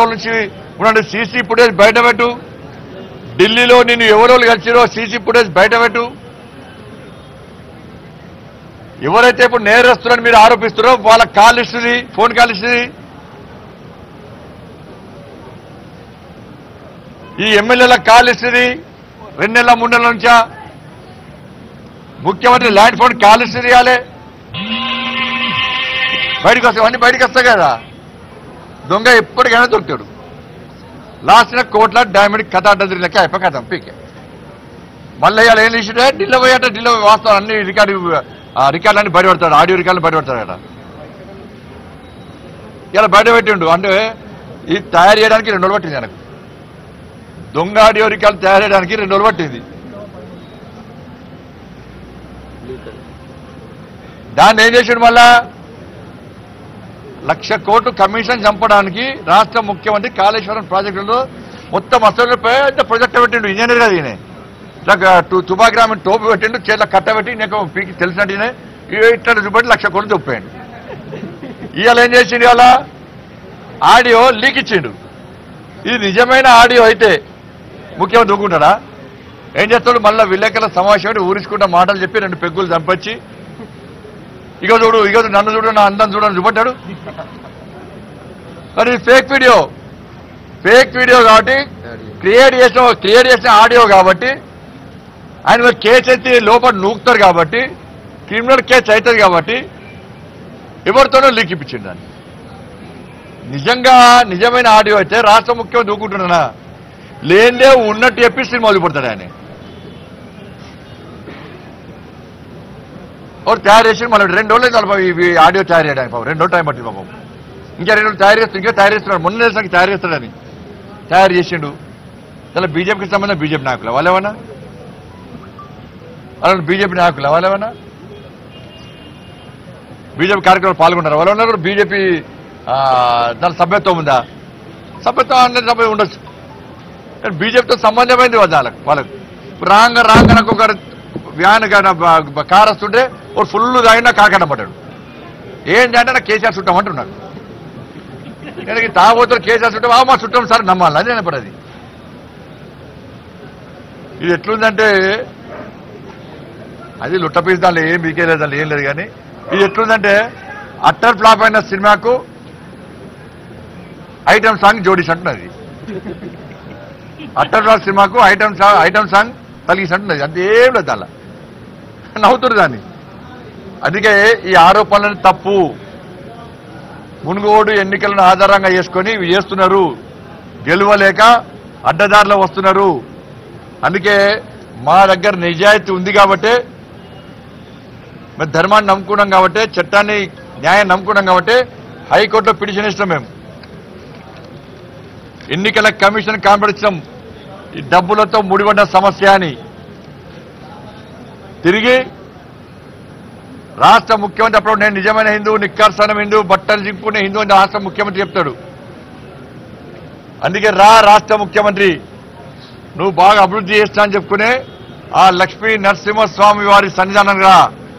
రోజుల నుంచి ఉన్న సీసీ ఫుటేజ్ బయట పెట్టు ఢిల్లీలో నేను ఎవరెవరు కలిసిరో సీసీ ఫుటేజ్ బయట పెట్టు ఎవరైతే ఇప్పుడు నేరస్తున్నారని మీరు ఆరోపిస్తారో వాళ్ళ call history phone call history ఈ ఎమ్మెల్యేల కాల్ హిస్టరీ రెండు నెలల మూడు నెలల నుంచా ముఖ్యమంత్రి ల్యాండ్ ఫోన్ కాల్ హిస్టరీ ఇవ్వాలి బయటకు వస్తాయి అన్ని బయటకు వస్తాయి కదా దొంగ ఎప్పటికైనా దొరుకుతాడు లాస్ట్ కోట్ల డైమండ్ కథ అడ్డదిరి లెక్క అయిపో కథ పీకే మళ్ళీ ఇవాళ ఏం చేసిండే ఢిల్లీ పోయాట ఢిల్లీ వాస్తవం అన్ని రికార్డు ఆ రికార్డులన్నీ బయట పెడతాడు ఆడియో రికార్డులు బయట పెడతాడు ఇలా బయట పెట్టిండు అంటే ఇది తయారు చేయడానికి రెండు రోజులు పట్టింది ఆయనకు దొంగ ఆడియో రికార్డు తయారు చేయడానికి రెండు రోజులు పట్టింది దాన్ని ఏం చేసాడు మళ్ళా లక్ష కోట్లు కమిషన్ చంపడానికి రాష్ట్ర ముఖ్యమంత్రి కాళేశ్వరం ప్రాజెక్టులో మొత్తం అసలు పెద్ద ప్రాజెక్ట్ పెట్టిండు ఇంజనీర్ కదా ఈయన ఇట్లా టు- తుపాగ్రామం టోపు పెట్టిండు చేతిలో కట్టబెట్టి నీకు పీకి తెలిసినట్టునే ఇట్లా చూపెట్టి లక్ష కోట్లు చూపాడు ఇవాళ ఏం చేసిండు ఇవాళ ఆడియో లీక్ ఇచ్చిండు ఇది నిజమైన ఆడియో అయితే ముఖ్యమంత్రి ఊరుకుంటాడా ఏం చేస్తాడు మళ్ళీ విలేకరుల సమావేశం ఊరించుకుంటా మాటలు చెప్పి రెండు పెగ్గులు చంపొచ్చి ఇగో చూడు ఇగో చూడు, నన్ను చూడు నా అందం చూడు అని చూపట్టాడు మరి ఫేక్ వీడియో ఫేక్ వీడియో కాబట్టి క్రియేట్ చేసిన క్రియేట్ చేసిన ఆడియో కాబట్టి ఆయన మీద కేసు ఎత్తి లోపల నూకుతారు కాబట్టి క్రిమినల్ కేసు అవుతుంది కాబట్టి ఎవరితోనో లీక్ ఇప్పించింది దాన్ని నిజంగా నిజమైన ఆడియో అయితే రాష్ట్ర ముఖ్యమంత్రి దూకుంటున్నానా లేదే ఉన్నట్టు చెప్పి సినిమా మొదలుపడతాడు ఆయన ఒకటి తయారు చేసి మళ్ళీ రెండు రోజులు చాలు బాబు ఇవి ఆడియో తయారు చేయడానికి బాబు రెండు రోజులు టైం పట్టింది బాబు ఇంకా రెండు రోజులు తయారు చేస్తాడు ఇంకా తయారు చేస్తున్నాడు మొన్న చేసాక తయారు చేస్తాడని తయారు చేసిండు చాలా బీజేపీకి సంబంధం బీజేపీ నాయకులు వాళ్ళేమన్నా వాళ్ళ బీజేపీ నాయకులు వాళ్ళేమన్నా బీజేపీ కార్యక్రమాలు పాల్గొన్నారు వాళ్ళు ఉన్నారు బీజేపీ దాని సభ్యత్వం ఉందా సభ్యత్వం అనేది సభ్యం ఉండొచ్చు కానీ బీజేపీతో సంబంధమైంది వాళ్ళకి వాళ్ళకు ఇప్పుడు రాంగ రాంగ నాకు ఒక వ్యాన్ కానీ కార్ వస్తుంటే ఒక ఫుల్ తాగినా కాకడం పడ్డాడు ఏంటి అంటే నాకు కేసీఆర్ చుట్టాం అంటున్నాడు నేను తాగబోతున్న కేసీఆర్ చుట్టాం ఆ మా చుట్టాం సార్ నమ్మాలి అదే పడది ఇది ఎట్లుందంటే అది లుట్టపీస్ దానిలో ఏం బీకేలేదు దానిలో ఏం లేదు కానీ ఇది ఎట్లుందంటే అట్టర్ ఫ్లాప్ అయిన సినిమాకు ఐటమ్ సాంగ్ జోడిస్ అంటున్నది అట్టర్ ఫ్లాప్ సినిమాకు ఐటమ్ సాంగ్ ఐటమ్ సాంగ్ కలిగిసి అంటున్నది అంతేం లేదు దానిలో నవ్వుతురు దాన్ని అందుకే ఈ ఆరోపణలను తప్పు మునుగోడు ఎన్నికలను ఆధారంగా చేసుకొని ఇవి చేస్తున్నారు గెలవలేక అడ్డదారిలో వస్తున్నారు అందుకే మా దగ్గర నిజాయితీ ఉంది కాబట్టే మేము ధర్మాన్ని నమ్ముకున్నాం కాబట్టి చట్టాన్ని న్యాయం నమ్ముకున్నాం కాబట్టి హైకోర్టులో పిటిషన్ ఇస్తాం మేము ఎన్నికల కమిషన్ కాంపిటీషన్ ఈ డబ్బులతో ముడిపడిన సమస్య అని తిరిగి రాష్ట్ర ముఖ్యమంత్రి అప్పుడు నేను నిజమైన హిందూ నిక్కార్సనం హిందూ బట్టలు చింపుకునే హిందూ అని రాష్ట్ర ముఖ్యమంత్రి చెప్తాడు అందుకే రా రాష్ట్ర ముఖ్యమంత్రి నువ్వు బాగా అభివృద్ధి చేస్తా అని చెప్పుకునే ఆ లక్ష్మీ నరసింహస్వామి వారి సన్నిధానంగా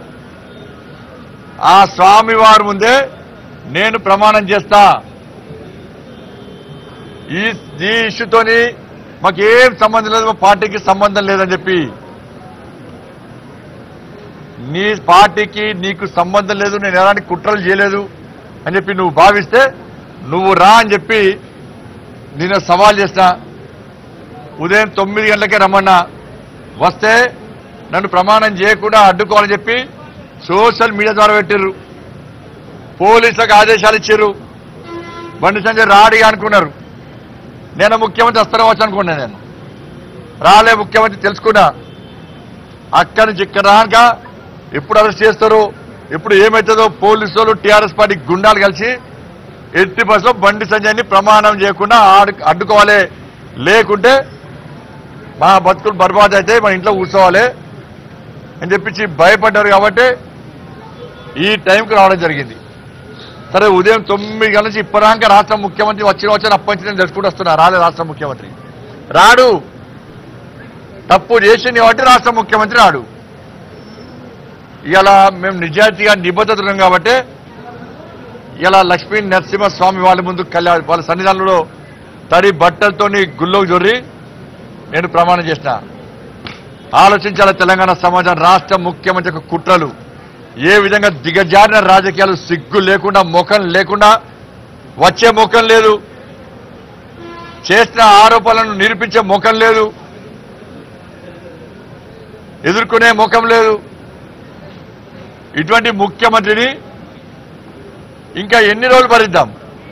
ఆ స్వామి వారి ముందే నేను ప్రమాణం చేస్తా ఈ ఈ ఇష్యూతోని మాకేం సంబంధం లేదు మా పార్టీకి సంబంధం లేదని చెప్పి నీ పార్టీకి నీకు సంబంధం లేదు నేను ఎలాంటి కుట్రలు చేయలేదు అని చెప్పి నువ్వు భావిస్తే నువ్వు రా అని చెప్పి నేను సవాల్ చేసిన ఉదయం తొమ్మిది గంటలకే రమ్మన్నా వస్తే నన్ను ప్రమాణం చేయకుండా అడ్డుకోవాలని చెప్పి సోషల్ మీడియా ద్వారా పెట్టారు పోలీసులకు ఆదేశాలు ఇచ్చారు బండి సంజయ్ రాడిగా అనుకున్నారు నేను ముఖ్యమంత్రి వస్తానే వచ్చి అనుకున్నా నేను రాలే ముఖ్యమంత్రి తెలుసుకున్నా అక్కడి నుంచి ఇక్కడ రాక ఎప్పుడు అరెస్ట్ చేస్తారో ఎప్పుడు ఏమవుతుందో పోలీసు వాళ్ళు టీఆర్ఎస్ పార్టీ గుండాలు కలిసి ఎట్టి బస్సులో బండి సంజయ్ని ప్రమాణం చేయకుండా ఆడు- అడ్డుకోవాలి లేకుంటే మా బతుకులు బర్బాద్ అయితే మన ఇంట్లో కూర్చోవాలి అని చెప్పించి భయపడ్డారు కాబట్టి ఈ టైంకి రావడం జరిగింది సరే ఉదయం తొమ్మిది గంటల నుంచి ఇప్పటిదాకా రాష్ట్ర ముఖ్యమంత్రి వచ్చిన వచ్చిన అప్పటి నేను తెలుసుకుంటూ వస్తున్నా రాలే రాష్ట్ర ముఖ్యమంత్రి రాడు తప్పు చేసింది కాబట్టి రాష్ట్ర ముఖ్యమంత్రి రాడు ఇలా మేము నిజాయితీగా నిబద్ధత ఉన్నాం కాబట్టి ఇలా లక్ష్మీ నరసింహస్వామి వాళ్ళ ముందు కళ్యాణ వాళ్ళ సన్నిధానంలో తడి బట్టలతోని గుల్లోకి జొర్రి నేను ప్రమాణం చేసిన ఆలోచించాల తెలంగాణ సమాజం రాష్ట్ర ముఖ్యమంత్రి యొక్క కుట్రలు ఏ విధంగా దిగజారిన రాజకీయాలు సిగ్గు లేకుండా ముఖం లేకుండా వచ్చే ముఖం లేదు చేసిన ఆరోపణలను నిరూపించే ముఖం లేదు ఎదుర్కొనే ముఖం లేదు ఇటువంటి ముఖ్యమంత్రిని ఇంకా ఎన్ని రోజులు భరిద్దాం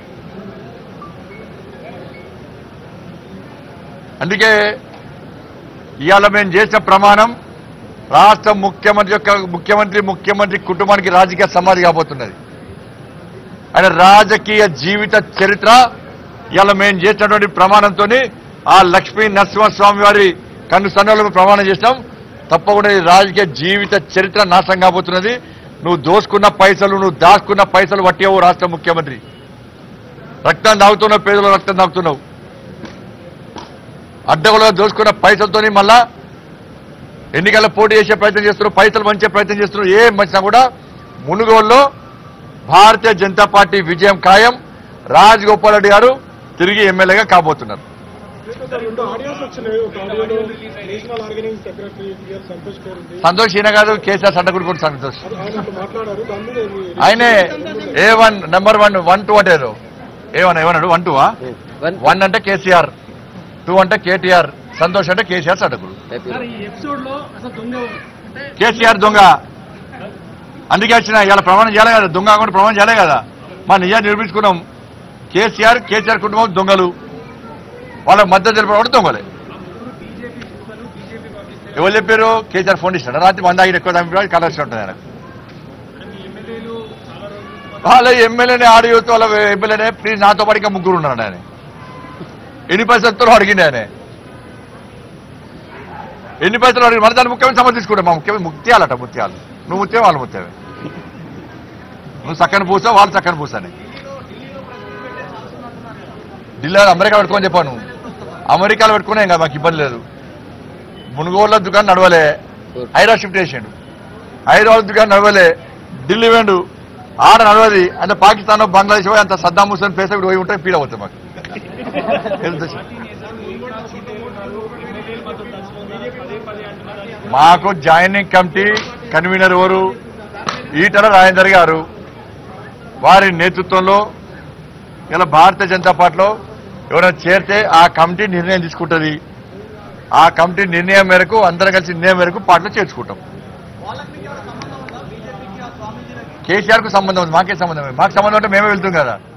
అందుకే ఇవాళ మేము చేసిన ప్రమాణం రాష్ట్ర ముఖ్యమంత్రి యొక్క ముఖ్యమంత్రి ముఖ్యమంత్రి కుటుంబానికి రాజకీయ సమాధి కాబోతున్నది ఆయన రాజకీయ జీవిత చరిత్ర ఇవాళ మేము చేసినటువంటి ప్రమాణంతో ఆ లక్ష్మీ నరసింహస్వామి వారి కన్ను సన్నులకు ప్రమాణం చేసినాం తప్పకుండా ఈ రాజకీయ జీవిత చరిత్ర నాశనం కాబోతున్నది నువ్వు దోసుకున్న పైసలు నువ్వు దాచుకున్న పైసలు పట్టేవు రాష్ట్ర ముఖ్యమంత్రి రక్తం తాగుతున్నావు పేదలు రక్తం తాగుతున్నావు అడ్డగోలుగా దోచుకున్న పైసలతోని మళ్ళా ఎన్నికల్లో పోటీ చేసే ప్రయత్నం చేస్తున్నారు పైసలు మంచే ప్రయత్నం చేస్తున్నారు ఏం మంచినా కూడా మునుగోలులో భారతీయ జనతా పార్టీ విజయం ఖాయం రాజగోపాల్ రెడ్డి గారు తిరిగి ఎమ్మెల్యేగా కాబోతున్నారు సార్ రెండు ఆడియోస్ వచ్చినాయి ఒక ఆడియోలో national organising secretary T R Santhosh గారు ఉంది సంతోష్ ఈయన కాదు కేసీఆర్ సండకుడు కూడా సంతోష్ అది ఆయన అట్లా మాట్లాడారు దాని మీద మీ- ఆయనే A one number one one two అంటే ఏదో ఏ వన్ ఏమన్నాడు వన్ టూ వన్ అంటే కేసీఆర్ టూ అంటే కేటీఆర్ సంతోష్ అంటే కేసీఆర్ సండకుడు సార్ ఈ ఎపిసోడ్ లో అసలు దొంగ ఎవరు? అంటే కేసీఆర్ దొంగ అందుకే వచ్చిన ఇవాళ ప్రమాణం చేయాలి కదా దొంగ కూడా ప్రమాణం చేయాలి కదా మా నిజాన్ని నిరూపించుకున్నాం కేసీఆర్ కేసీఆర్ కుటుంబం దొంగలు వాళ్ళకి మద్దతు తెలిపిన కూడా దొంగలే ఎవరు చెప్పారు కేసీఆర్ ఫోన్ ఇస్తాడు రాత్రి మంది ఆగిన ఎక్కువ తమ్మి కలర్స్ ఉంటుంది ఆయన వాళ్ళ ఎమ్మెల్యేనే ఆడియో వాళ్ళ ఎమ్మెల్యేనే ప్లీజ్ నాతో పాటు ఇంకా ముగ్గురు ఉన్నాడు ఆయన ఎన్ని పైసలతో అడిగింది ఆయన ఎన్ని పైసలు అడిగి మన దాన్ని ముఖ్యమైన సమర్థించుకుంటాం మా ముఖ్యమైన ముత్యాలట ముత్యాలు నువ్వు ముత్యం వాళ్ళు ముత్యమే నువ్వు చక్కని పూసా వాళ్ళు చక్కని పూసాని ఢిల్లీలో అమెరికా పెట్టుకొని చెప్పాను అమెరికాలో పెట్టుకునే ఇంకా మాకు ఇబ్బంది లేదు మునుగోళ్ళ దుకాణం నడవలే హైదరాబాద్ షిఫ్ట్ చేసిండు హైదరాబాద్ దుకాణం నడవలే ఢిల్లీ వేండు ఆడ నడవది అంటే పాకిస్తాన్ బంగ్లాదేశ్ పోయి అంత సద్దాం హుసేన్ పేస పోయి ఉంటే ఫీల్ అవుతుంది మాకు తెలుసు. మాకు జాయినింగ్ కమిటీ కన్వీనర్ ఎవరు ఈటల రాజేందర్ గారు వారి నేతృత్వంలో ఇలా భారతీయ జనతా పార్టీలో ఎవరైనా చేరితే ఆ కమిటీ నిర్ణయం తీసుకుంటుంది ఆ కమిటీ నిర్ణయం మేరకు అందరం కలిసి నిర్ణయం మేరకు పార్టీలో చేర్చుకుంటాం కేసీఆర్ కు సంబంధం ఉంది మాకే సంబంధం లేదు. మాకు సంబంధం అంటే మేమే వెళ్తాం కదా